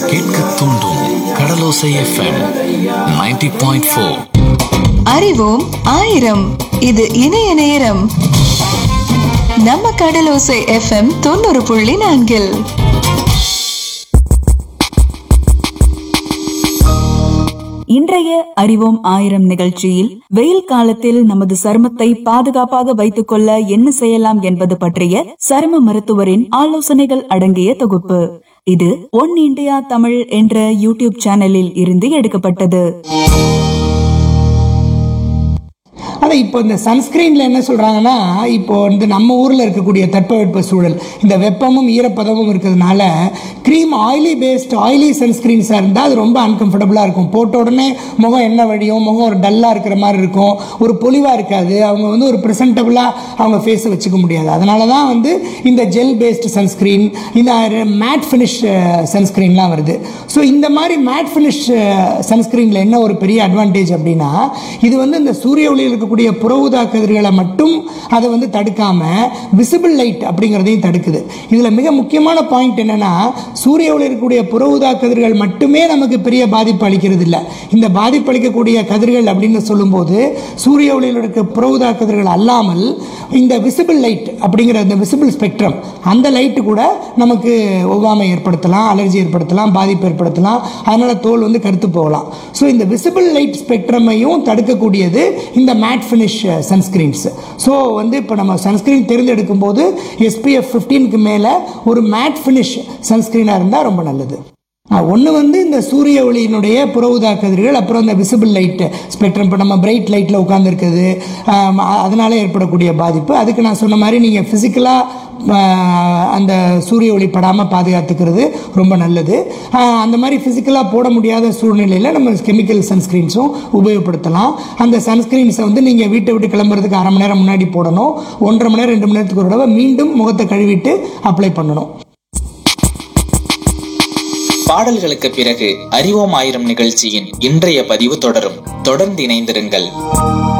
கேட்க தூண்டும் கடலோசை FM 90.4 point four அறிவோம் ஆயிரம் இது இணைய நேரம் நம்ம கடலோசை எஃப்எம் தொண்ணூறு புள்ளி நான்கில் இன்றைய அறிவோம் ஆயிரம் நிகழ்ச்சியில் வெயில் காலத்தில் நமது சருமத்தை பாதுகாப்பாக வைத்துக் கொள்ள என்ன செய்யலாம் என்பது பற்றிய சரும மருத்துவரின் ஆலோசனைகள் அடங்கிய தொகுப்பு இது ஒன் இந்தியா தமிழ் என்ற யூடியூப் சேனலில் இருந்து எடுக்கப்பட்டது ஆனால் இப்போ இந்த சன்ஸ்கிரீனில் என்ன சொல்கிறாங்கன்னா இப்போ வந்து நம்ம ஊரில் இருக்கக்கூடிய தட்பவெட்ப சூழல் இந்த வெப்பமும் ஈரப்பதமும் இருக்கிறதுனால க்ரீம் ஆயிலி பேஸ்ட் ஆயிலி சன்ஸ்கிரீன்ஸாக இருந்தால் அது ரொம்ப அன்கம்ஃபர்டபுளாக இருக்கும் போட்ட உடனே முகம் என்ன வழியும் முகம் ஒரு டல்லாக இருக்கிற மாதிரி இருக்கும் ஒரு பொலிவாக இருக்காது அவங்க வந்து ஒரு ப்ரெசன்டபுளாக அவங்க ஃபேஸை வச்சுக்க முடியாது அதனால தான் வந்து இந்த ஜெல் பேஸ்ட் சன்ஸ்கிரீன் இந்த மேட் ஃபினிஷ் சன்ஸ்கிரீன்லாம் வருது ஸோ இந்த மாதிரி மேட் ஃபினிஷ் சன்ஸ்கிரீனில் என்ன ஒரு பெரிய அட்வான்டேஜ் அப்படின்னா இது வந்து இந்த சூரிய ஒளியில் இருக்கக்கூடிய புற ஊதா கதிர்களை மட்டும் அதை வந்து தடுக்காம விசிபிள் லைட் அப்படிங்கிறதையும் தடுக்குது இதில் மிக முக்கியமான பாயிண்ட் என்னன்னா சூரிய ஒளி இருக்கக்கூடிய புற ஊதா கதிர்கள் மட்டுமே நமக்கு பெரிய பாதிப்பு அளிக்கிறது இல்லை இந்த பாதிப்பு அளிக்கக்கூடிய கதிர்கள் அப்படின்னு சொல்லும்போது சூரிய ஒளியில் இருக்க புற ஊதா கதிர்கள் அல்லாமல் இந்த விசிபிள் லைட் அப்படிங்கிற இந்த விசிபிள் ஸ்பெக்ட்ரம் அந்த லைட்டு கூட நமக்கு ஒவ்வாமை ஏற்படுத்தலாம் அலர்ஜி ஏற்படுத்தலாம் பாதிப்பு ஏற்படுத்தலாம் அதனால தோல் வந்து கருத்து போகலாம் ஸோ இந்த விசிபிள் லைட் ஸ்பெக்ட்ரமையும் தடுக்கக்கூடியது இந்த மேட் ஃபினிஷ் சன்ஸ்கிரீன்ஸ் ஸோ வந்து இப்போ நம்ம சன்ஸ்கிரீன் தேர்ந்தெடுக்கும் போது எஸ்பிஎஃப் ஃபிஃப்டீனுக்கு மேலே ஒரு மேட் ஃபினிஷ் சன்ஸ்கிரீனாக இருந்தால் ரொம்ப நல்லது ஒன்று வந்து இந்த சூரிய ஒளியினுடைய புற ஊதா கதிர்கள் அப்புறம் இந்த விசிபிள் லைட் ஸ்பெக்ட்ரம் இப்போ நம்ம பிரைட் லைட்டில் உட்காந்துருக்குது அதனால ஏற்படக்கூடிய பாதிப்பு அதுக்கு நான் சொன்ன மாதிரி நீங்கள் ஃபிசிக்கலாக அந்த சூரிய ஒளி படாமல் பாதுகாத்துக்கிறது ரொம்ப நல்லது ஆஹ் அந்த மாதிரி ஃபிசிக்கலாக போட முடியாத சூழ்நிலையில் நம்ம கெமிக்கல் சன்ஸ்க்ரீன்ஸும் உபயோகப்படுத்தலாம் அந்த சன்ஸ்க்ரீன்ஸை வந்து நீங்கள் வீட்டை விட்டு கிளம்புறதுக்கு அரை மணி நேரம் முன்னாடி போடணும் ஒன்றரை மணி நேரம் ரெண்டு மணி நேரத்துக்கு ஒரு தடவை மீண்டும் முகத்தை கழுவிட்டு அப்ளை பண்ணணும் பாடல்களுக்கு பிறகு அறிவோம் ஆயிரம் நிகழ்ச்சியின் இன்றைய பதிவு தொடரும் தொடர்ந்து இணைந்திருங்கள்